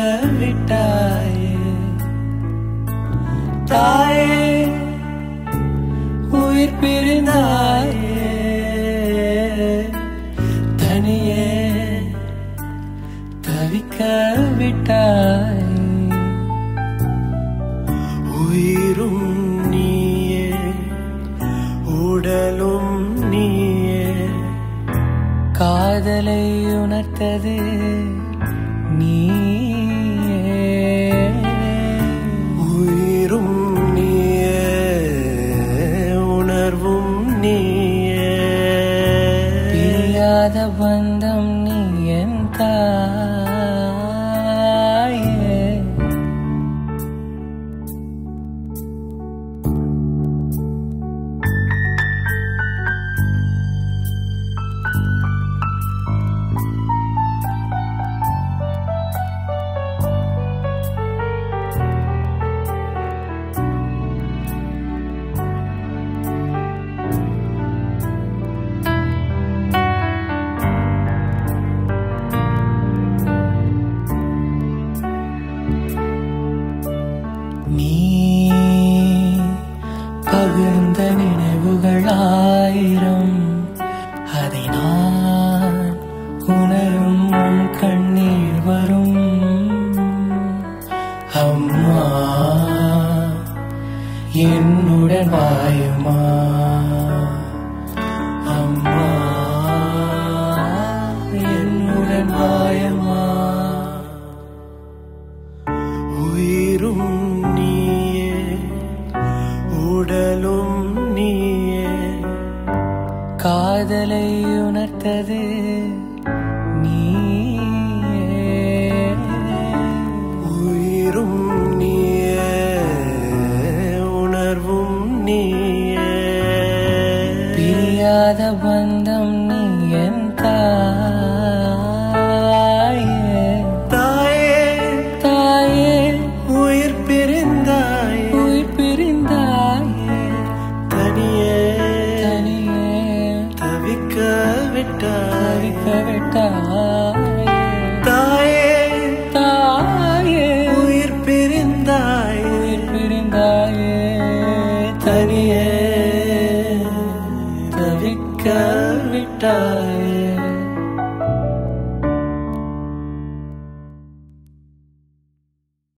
விட்டாயே தாயே உயிர் பிரிந்தாயே தனியே தவிக்க விட்டாய் உயிரும் நீயே உடலும் நீயே காதலை உணர்த்தது நீயே உயிரும் நீயே உணர்வும் நீயே பிரியாத பந்தம் நீ என் தாயே நீ பகிர்ந்த நினைவுகள் ஆயிரம் அதை நான் உணரும் உன் கண்ணீர் வரும் அம்மா என்னுடன் வாயுமா அம்மா என்னுடன் வாயமா உயிரும் நீயே உடலும் நீயே காதலை உணர்த்தது நீயே உயிரும் நீயே உணர்வும் நீயே பிரியாத பந்தம் நீ என் தாயே தாயே தாயே உயிர் பிரிந்தாய் உயிர் பிரிந்தாயே தனியே தனியே தவிக்க விட்டாய் தவிக்க விட்டாய் தாயே தாயே உயிர் பிரிந்தாய் உயிர் பிரிந்தாயே தனியே தவிக்க விட்டாயே